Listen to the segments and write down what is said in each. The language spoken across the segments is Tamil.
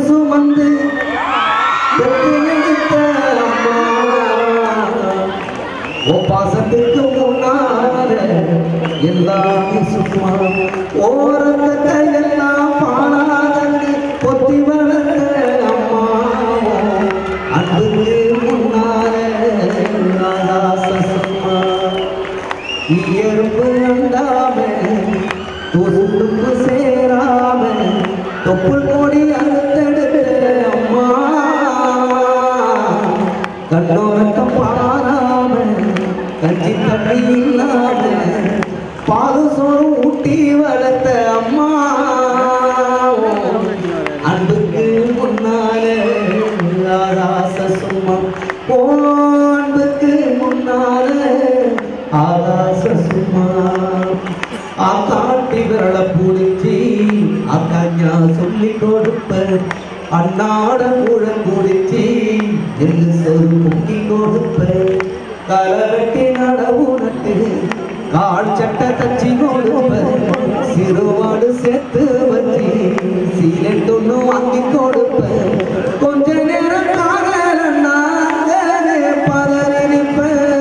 சுமந்து பெற்று எடுத்த அம்மா ஓ பாசத்துக்கு முன்னால எல்லாமே சும்மா ஓரத்தை எல்லாம் பாடாதன்னு பொத்தி வளர்த்த அம்மா அன்புக்கு முன்னால ஆகாச சும்மா இயற்பு அண்டாம துருந்துக்கு சேராம தொப்புள் கொடி அறுத்தெடுத்த அம்மா கண்ணோரக்கம் பாராம கஞ்சி தண்ணி இல்லாம பால் சோறு ஊட்டி வளர்த்த அம்மா அன்புக்கு முன்னால ஆகாச சும்மா ஓ அன்புக்கு முன்னால ஆகாச சும்மா ஆக்காட்டி விரல பூடிச்சி அக்கஞ்சா சொல்லி கொடுப்ப அன்னாட கூட குடிச்சி எள்ளு சொல் பொங்கி கொடுப்ப கலவெட்டி நடவு நட்டு கால் சட்டை தச்சி கொடுப்ப சிறுவாடு சேர்த்து வச்சு சீலட் ஒண்ணு வாங்கி கொடுப்ப கொஞ்ச நேரம் காதல நாங்களே பதறிப்பேன்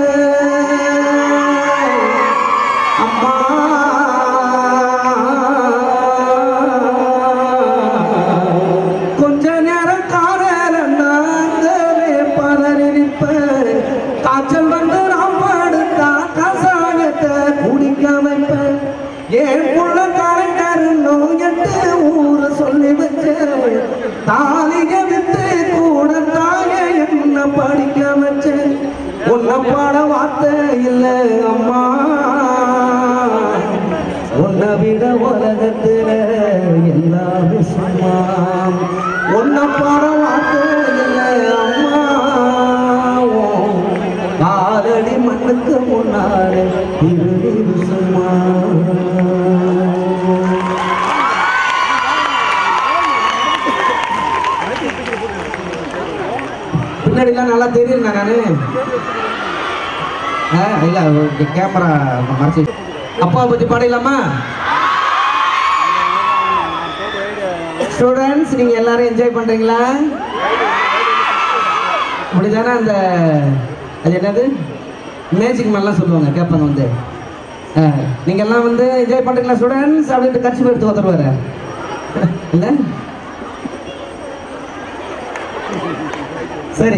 அம்மா கொஞ்ச நேரம் காதல நாங்களே பதறிப்பேன் காய்ச்சல் வந்து நான் படுத்தா கசாயத்தை குடிக்க வைப்பேன் ஏன் புள்ள கரெக்டர்னு எட்டு ஊரு சொல்லி வச்சேன் தாலிய வித்து கூட தாய என்ன படிக்க வச்சேன் உன்னை பாட வார்த்தை இல்லை அம்மா உன்னை விட உலகத்துல எல்லாமே சும்மா உன்னை பாட வார்த்தை இல்லை அம்மா உன் காலடி மண்ணுக்கு முன்னாலே திருநீரு சும்மா பின்னாடிலாம் நல்லா தெரியுங்க நானு ஆ, இல்ல கேமரா மறைச்சி அப்பாவை பத்தி பாடிடலாமா ஸ்டூடெண்ட்ஸ் நீங்க எல்லாரும் என்ஜாய் பண்றீங்களா அப்படிதானே அந்த அது என்னது மேஜிக் மாதிரிலாம் சொல்லுவாங்க கேட்பாங்க வந்து ஆ, நீங்க எல்லாம் வந்து என்ஜாய் பண்றீங்களா ஸ்டூடெண்ட்ஸ் அப்படின்ட்டு கட்சி எடுத்து வந்துருவாரு இல்ல சரி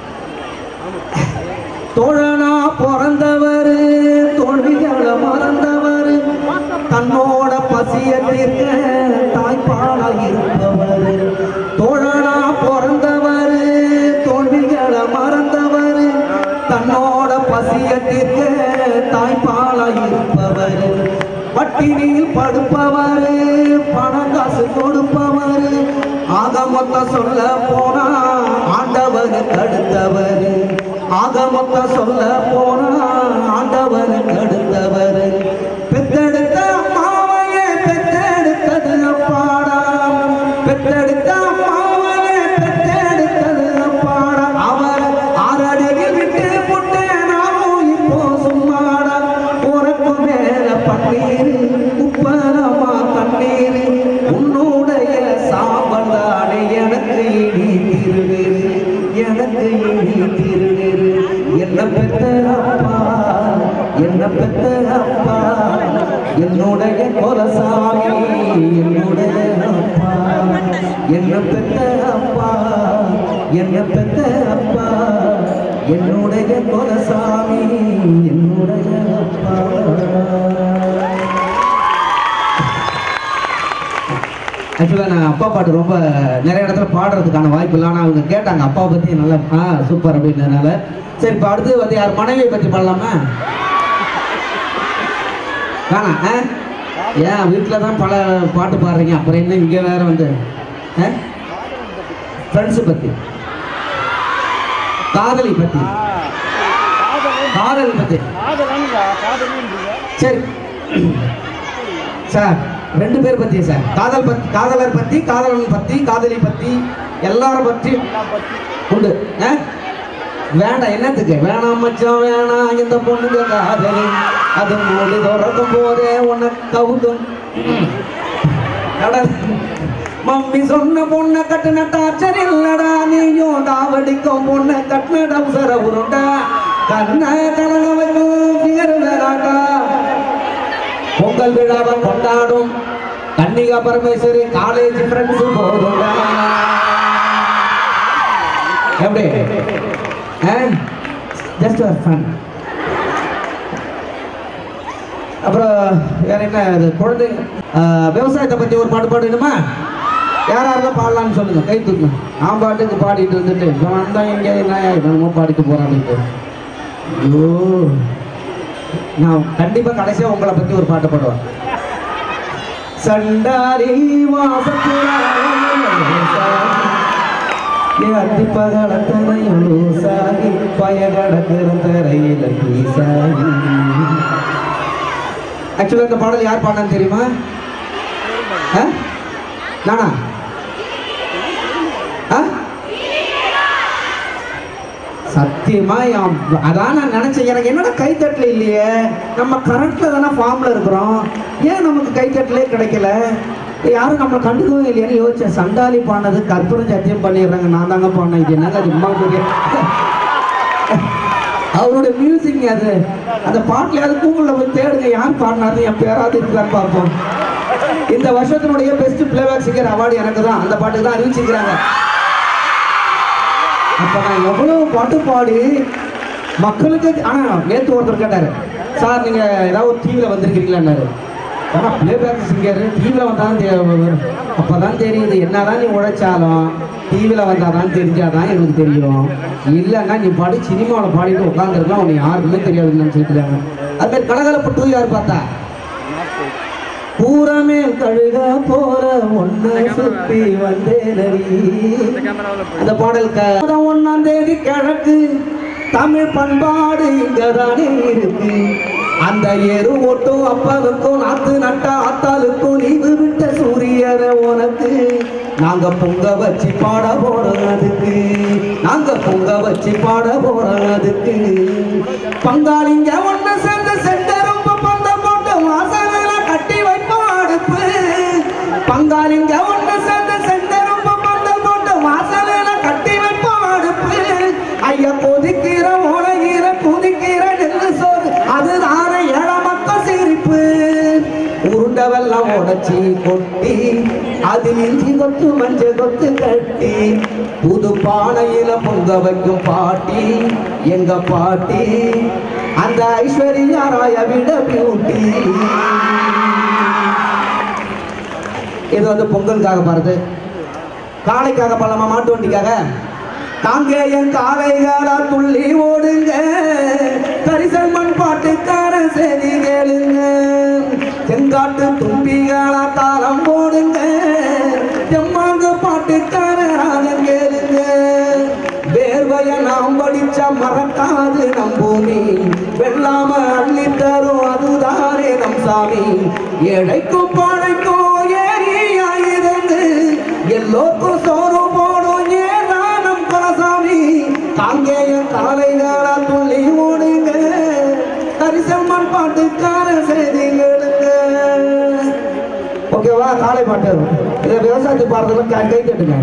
தோழனா பிறந்தவர் தோல்விகளை மறந்தவர் தன்னோட பசிய தீர்க்க தாய்ப்பாலா இருப்பவர் தோழனா பிறந்தவர் தோல்விகளை மறந்தவர் தன்னோட பசிய தீர்க்க தாய்ப்பாலா இருப்பவர் பட்டினியில் படுப்பவர் பணம் காசு கொடுப்பவர் ஆக மொத்தம் சொல்ல போனா ஆண்டவர் தடுத்தவர் ஆக மொத்தம் சொல்ல போனா ஆண்டவர் தடுத்தவர் பெத்தெடுத்த அம்மாவையே பெத்தெடுத்தது அப்பாடா பெத்தெடுத்த அம்மாவையே பெத்தெடுத்தது அப்பாடா அவர் ஆறடியில் விட்டு புட்டேன் நானும் இப்போ சும்மாடா உனக்கு மேல பன்னீர் உப்பரமா கண்ணீர் உன்னுடைய சாம்பல் தானே எனக்கு இனி திருநீர் எனக்கு இனி திருநீர் என்ன பெத்த அப்பா என்ன பெத்த அப்பா என்னுடைய கொலசாமி என்னுடைய அப்பா என்ன பெத்த அப்பா என்ன பெத்த அப்பா என்னுடைய கொலசாமி என்னுடைய அப்பா ஆக்சுவலாக நான் அப்பா பாட்டு ரொம்ப நிறைய இடத்துல பாடுறதுக்கான வாய்ப்பு இல்லை ஆனால் அவங்க கேட்டாங்க அப்பாவை பற்றி நல்லா ஆ சூப்பர் அப்படின்றதுனால சரி இப்போ அடுத்து வந்து யார் மனைவியை பற்றி பாடலாமா வேணாம் ஆ ஏன் வீட்டில் தான் பல பாட்டு பாடுறீங்க அப்புறம் என்ன இங்கே வேற வந்து ஆ ஃப்ரெண்ட்ஸு பற்றி காதலி பற்றி காதல் பற்றி சரி சார் ரெண்டு பேர் பத்தி சார் காதல் பத்தி காதலர் பத்தி காதலன் பத்தி காதலி பத்தி எல்லாரும் பத்தி உண்டு ஆ? வேண்டாம் என்னத்துக்கு வேணாம் மச்சான் வேணாம் இந்த பொண்ணுங்க காதலி அது மூடி திறக்கும் போதே உனக்கு கவுதும் கடல் மம்மி சொன்ன பொண்ணை கட்டுன டார்ச்சர் இல்லடா நீயும் தாவடிக்கும் பொண்ணை கட்டுன டவுசர உருண்டா கண்ண கலக வைக்கும் பிகர் வேறாட்டா பொங்கல் விழாவை கொண்டாடும் கன்னிகா பரமேஸ்வரி காலேஜ் ஃப்ரெண்ட்ஸ் போதும்டா எப்படி ஜஸ்ட் ஒரு ஃபன் அப்புறம் வேற என்ன இது குழந்தை ஆஹ், விவசாயத்தை பத்தி ஒரு பாட்டு பாடணுமா யாரா இருந்தா பாடலாம்னு சொல்லுங்க கை தூக்குங்க நான் பாட்டுக்கு பாடிட்டு இருந்துட்டு இவன் வந்தா எங்க என்ன என்னமோ பாடிட்டு போறான்னு ஐயோ நான் கண்டிப்பா கடைசியா உங்களை பத்தி ஒரு பாட்டு பாடுவேன் சண்டாரி வாசத்துறாசாகி பயகடக்கிற தரையில பீசாகி ஆக்சுவலாக இந்த பாடல் யார் பாடினான்னு தெரியுமா ஆ? நானா ஆ? சத்தியமா என் அதான் நான் நினைச்சேன் எனக்கு என்னடா கைத்தட்டல இல்லையே நம்ம கரெக்ட்ல தானே ஃபார்ம்ல இருக்கிறோம் ஏன் நமக்கு கைத்தட்டலே கிடைக்கல யாரும் நம்மளை கண்டுக்கவே இல்லையான்னு யோசிச்சேன் சண்டாலி பாடினது கற்பூரம் சத்தியம் பண்ணிடுறாங்க நான் தாங்க பாடினேன் இது என்னங்க அது இம்மா பெரிய அவருடைய மியூசிக் அது அந்த பாட்டுல அது கூகுள்ல போய் தேடுங்க யார் பாடினாரு என் பேராது இருக்கான்னு பார்ப்போம் இந்த வருஷத்தினுடைய பெஸ்ட் பிளேபேக் சிங்கர் அவார்டு எனக்கு தான் அந்த பாட்டுக்கு தான் அறிவிச்சிருக்கிறாங்க அப்ப நான் எவ்வளவு பாட்டு பாடி மக்களுக்கு ஆனா நேத்து ஒருத்தர் கேட்டாரு சார் நீங்க ஏதாவது ஒரு டிவில வந்திருக்கீங்களான்னாரு ஆனா பிளேபேக் சிங்கர் டிவில வந்தாதான் தெ- அப்பதான் தெரியுது என்னதான் நீ உழைச்சாலும் டிவில வந்தாதான் தெரிஞ்சாதான் எனக்கு தெரியும் இல்லைன்னா நீ பாடி சினிமாவில் பாடிட்டு உட்காந்துருக்கலாம் உனக்கு யாருக்குமே தெரியாதுன்னு நினைச்சிருக்காங்க அது மாதிரி கலகலப்பு டூ யார் பார்த்தா பூரமே கழுக போற ஒன்ன சுத்தி வந்தேனடி அந்த பாடல் க- ஒண்ணாம் தேதி கிழக்கு தமிழ் பண்பாடு இங்கதானே இருக்கு அந்த எரு ஓட்டும் அப்பனுக்கும் நாத்து நட்டா ஆத்தாளுக்கும் நீவு விட்ட சூரியனை உனக்கு நாங்க பொங்க வச்சு பாட போறோம் அதுக்கு நாங்க பொங்க வச்சு பாட போறோம் அதுக்கு பங்காளிங்க ஒண்ணு சேர்ந்து செண்டரும் பந்த போட்டு வாசகல கட்டி வைப்போம் அடுப்பு பங்காளிங்க ஒண்ணு சேர்ந்து செண்டரும் பந்த போட்டு வாசலில கட்டி வைப்போம் அடுப்பு ஐயா கொதிக்கிற உலகிற குதிக்கிற நெல்லு சோறு அதுதான ஏழமக்க சிரிப்பு உருண்டை வெள்ளம் உடைச்சி கொட்டி அதில் இஞ்சி கொத்து மஞ்சள் கொத்து கட்டி புது பானையில பொங்க வைக்கும் பாட்டி எங்க பாட்டி அந்த ஐஸ்வர்யா ராய விட பியூட்டி இது வந்து பொங்கலுக்காக பாருது காளைக்காக பழமா மாட்டு வண்டிக்காக தாங்க என் காளைகளா துள்ளி ஓடுங்க கரிசல் மண் பாட்டுக்கார செய்தி கேளுங்க செங்காட்டு தும்பிகளா தாளம் போடுங்க செம்மாங்க பாட்டுக்கார ராகம் கேளுங்க வேர்வைய நாம் படிச்ச மறக்காது நம் பூமி வெள்ளாம அள்ளி தரும் அதுதானே நம் சாமி ஏழைக்கும் பாழைக்கும் ஏரியாயிருந்து எல்லோருக்கும் சோறு போடும் ஏதா நம் குலசாமி காங்கேய காலைகளா துள்ளி ஓடுங்க கரிசம்மன் பாட்டுக்கார செய்திகளுங்க ஓகேவா காலை பாட்டு இதை விவசாயத்துக்கு பாடுறதுல கை கை தட்டுங்க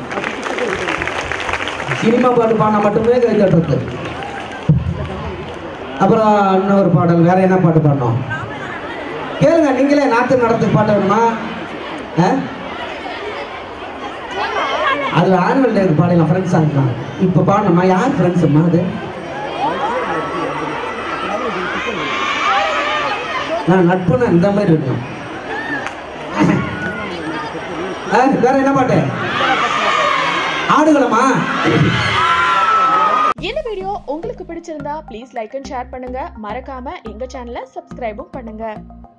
சினிமா பாட்டு பாடினா மட்டுமே கை தட்டுறது அப்புறம் இன்னொரு பாடல் வேற என்ன பாட்டு பாடணும் கேளுங்க நீங்களே நாத்து நடத்துக்கு பாட்டு வேணுமா ஆ? அது ஆனுவல் டேக்கு பாடலாம் ஃப்ரெண்ட்ஸ் சாங் இப்போ பாடணுமா யார் ஃப்ரெண்ட்ஸுமா அது நான் நட்புனா இந்த மாதிரி இருக்கணும் ஆ, வேற என்ன பாட்டு ஆடுகளமா இந்த வீடியோ உங்களுக்கு பிடிச்சிருந்தா ப்ளீஸ் லைக் அண்ட் ஷேர் பண்ணுங்க மறக்காம எங்க சேனலை சப்ஸ்கிரைபும் பண்ணுங்க